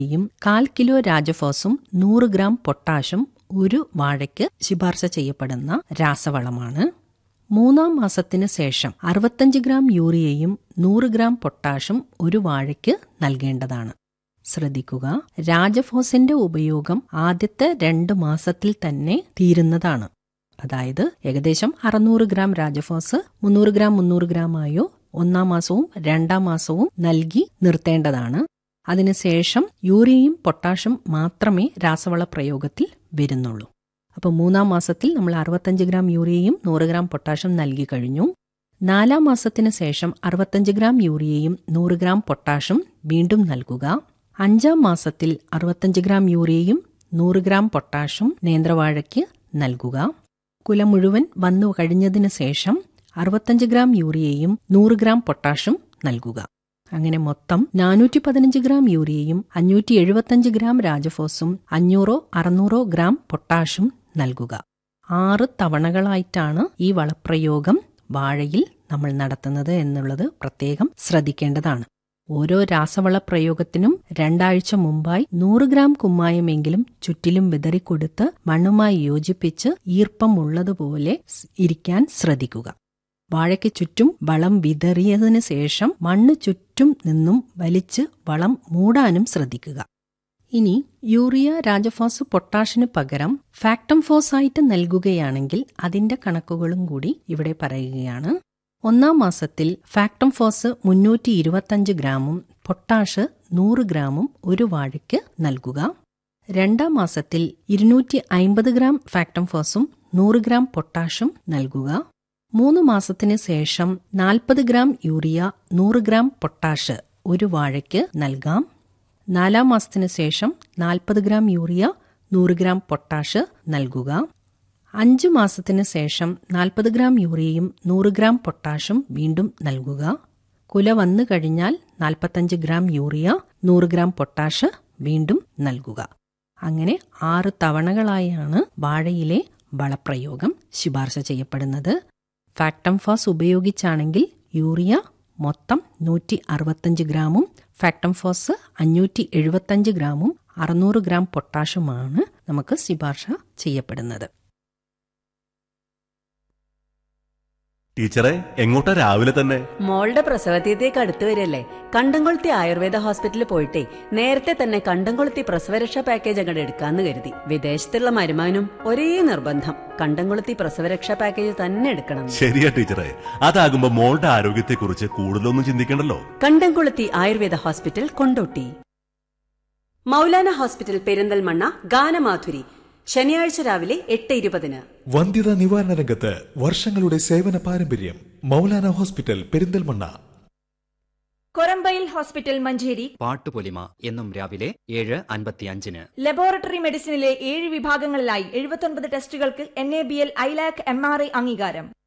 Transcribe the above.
യും കാൽ കിലോ രാജഫോസും നൂറ് ഗ്രാം പൊട്ടാഷും ഒരു വാഴയ്ക്ക് ശുപാർശ ചെയ്യപ്പെടുന്ന രാസവളമാണ് മൂന്നാം മാസത്തിന് ശേഷം അറുപത്തഞ്ച് ഗ്രാം യൂറിയയും നൂറ് ഗ്രാം പൊട്ടാഷും ഒരു വാഴയ്ക്ക് നൽകേണ്ടതാണ് ശ്രദ്ധിക്കുക രാജഫോസിന്റെ ഉപയോഗം ആദ്യത്തെ രണ്ട് മാസത്തിൽ തന്നെ തീരുന്നതാണ് അതായത് ഏകദേശം അറുന്നൂറ് ഗ്രാം രാജഫോസ് മുന്നൂറ് ഗ്രാം മുന്നൂറ് ഗ്രാമായോ ഒന്നാം മാസവും രണ്ടാം മാസവും നൽകി നിർത്തേണ്ടതാണ് അതിനുശേഷം യൂറിയയും പൊട്ടാഷും മാത്രമേ രാസവള പ്രയോഗത്തിൽ വരുന്നുള്ളൂ അപ്പോൾ മൂന്നാം മാസത്തിൽ നമ്മൾ അറുപത്തഞ്ച് ഗ്രാം യൂറിയയും നൂറ് ഗ്രാം പൊട്ടാഷും നൽകി കഴിഞ്ഞു നാലാം മാസത്തിന് ശേഷം അറുപത്തഞ്ച് ഗ്രാം യൂറിയയും നൂറ് ഗ്രാം പൊട്ടാഷും വീണ്ടും നൽകുക അഞ്ചാം മാസത്തിൽ അറുപത്തഞ്ച് ഗ്രാം യൂറിയയും നൂറ് ഗ്രാം പൊട്ടാഷും നേന്ത്രവാഴയ്ക്ക് നൽകുക കുല മുഴുവൻ വന്നു കഴിഞ്ഞതിന് ശേഷം അറുപത്തഞ്ച് ഗ്രാം യൂറിയയും നൂറ് ഗ്രാം പൊട്ടാഷും നൽകുക അങ്ങനെ മൊത്തം നാനൂറ്റി പതിനഞ്ച് ഗ്രാം യൂറിയയും അഞ്ഞൂറ്റി എഴുപത്തഞ്ച് ഗ്രാം രാജഫോസും അഞ്ഞൂറോ അറുന്നൂറോ ഗ്രാം പൊട്ടാഷും നൽകുക ആറ് തവണകളായിട്ടാണ് ഈ വളപ്രയോഗം വാഴയിൽ നമ്മൾ നടത്തുന്നത് എന്നുള്ളത് പ്രത്യേകം ശ്രദ്ധിക്കേണ്ടതാണ് ഓരോ രാസവള പ്രയോഗത്തിനും രണ്ടാഴ്ച മുമ്പായി നൂറ് ഗ്രാം കുമ്മായമെങ്കിലും ചുറ്റിലും വിതറിക്കൊടുത്ത് മണ്ണുമായി യോജിപ്പിച്ച് ഈർപ്പം ഉള്ളതുപോലെ ഇരിക്കാൻ ശ്രദ്ധിക്കുക വാഴയ്ക്ക് ചുറ്റും വളം വിതറിയതിനു ശേഷം മണ്ണ് ചുറ്റും നിന്നും വലിച്ച് വളം മൂടാനും ശ്രദ്ധിക്കുക ഇനി യൂറിയ രാജഫോസ് പൊട്ടാഷിന് പകരം ഫാക്ടം ഫോസ് ആയിട്ട് നൽകുകയാണെങ്കിൽ അതിന്റെ കണക്കുകളും കൂടി ഇവിടെ പറയുകയാണ് ഒന്നാം മാസത്തിൽ ഫാക്ടം ഫോസ് മുന്നൂറ്റി ഇരുപത്തഞ്ച് ഗ്രാമും പൊട്ടാഷ് നൂറ് ഗ്രാമും ഒരു വാഴയ്ക്ക് നൽകുക രണ്ടാം മാസത്തിൽ ഇരുന്നൂറ്റി അയിമ്പത് ഗ്രാം ഫാക്ടം ഫോസും നൂറ് ഗ്രാം പൊട്ടാഷും നൽകുക മൂന്ന് മാസത്തിന് ശേഷം നാൽപ്പത് ഗ്രാം യൂറിയ നൂറ് ഗ്രാം പൊട്ടാഷ് ഒരു വാഴയ്ക്ക് നൽകാം നാലാം മാസത്തിന് ശേഷം നാൽപ്പത് ഗ്രാം യൂറിയ നൂറ് ഗ്രാം പൊട്ടാഷ് നൽകുക അഞ്ച് മാസത്തിന് ശേഷം നാൽപ്പത് ഗ്രാം യൂറിയയും നൂറ് ഗ്രാം പൊട്ടാഷും വീണ്ടും നൽകുക കുല വന്നു കഴിഞ്ഞാൽ നാൽപ്പത്തഞ്ച് ഗ്രാം യൂറിയ നൂറ് ഗ്രാം പൊട്ടാഷ് വീണ്ടും നൽകുക അങ്ങനെ ആറ് തവണകളായാണ് വാഴയിലെ വളപ്രയോഗം ശുപാർശ ചെയ്യപ്പെടുന്നത് ഫാക്ടം ഫോസ് ഉപയോഗിച്ചാണെങ്കിൽ യൂറിയ മൊത്തം നൂറ്റി അറുപത്തഞ്ച് ഗ്രാമും ഫാക്ടം ഫോസ് അഞ്ഞൂറ്റി എഴുപത്തഞ്ച് ഗ്രാമും അറുന്നൂറ് ഗ്രാം പൊട്ടാഷുമാണ് നമുക്ക് ശുപാർശ ചെയ്യപ്പെടുന്നത് ടീച്ചറെ എങ്ങോട്ടാ രാവിലെ തന്നെ മോളുടെ പ്രസവതീയതേക്ക് അടുത്ത് വരില്ലേ കണ്ടംകൊളുത്തി ആയുർവേദ ഹോസ്പിറ്റലിൽ പോയിട്ടേ നേരത്തെ തന്നെ കണ്ടംകൊളുത്തി പ്രസവരക്ഷാ പാക്കേജ് അങ്ങോട്ട് എടുക്കാന്ന് കരുതി വിദേശത്തുള്ള മരുമാനും ഒരേ നിർബന്ധം കണ്ടംകൊളുത്തി പ്രസവരക്ഷാ പാക്കേജ് തന്നെ എടുക്കണം ശരിയാ ടീച്ചറെ അതാകുമ്പോ മോളുടെ ആരോഗ്യത്തെക്കുറിച്ച് കൂടുതലൊന്നും ചിന്തിക്കണ്ടല്ലോ കണ്ടംകൊളുത്തി ആയുർവേദ ഹോസ്പിറ്റൽ കൊണ്ടോട്ടി മൗലാന ഹോസ്പിറ്റൽ പെരിന്തൽമണ്ണ ഗാനമാധുരി ശനിയാഴ്ച രാവിലെ എട്ട് ഇരുപതിന് വന്ധ്യതാ നിവാരണ രംഗത്ത് വർഷങ്ങളുടെ സേവന പാരമ്പര്യം മൗലാന ഹോസ്പിറ്റൽ പെരിന്തൽമണ്ണ കൊരമ്പയിൽ ഹോസ്പിറ്റൽ മഞ്ചേരി പാട്ടുപൊലിമ എന്നും രാവിലെ ഏഴ് അൻപത്തിയഞ്ചിന് ലബോറട്ടറി മെഡിസിനിലെ ഏഴ് വിഭാഗങ്ങളിലായി എഴുപത്തൊൻപത് ടെസ്റ്റുകൾക്ക് N A B L ILAC M R I അംഗീകാരം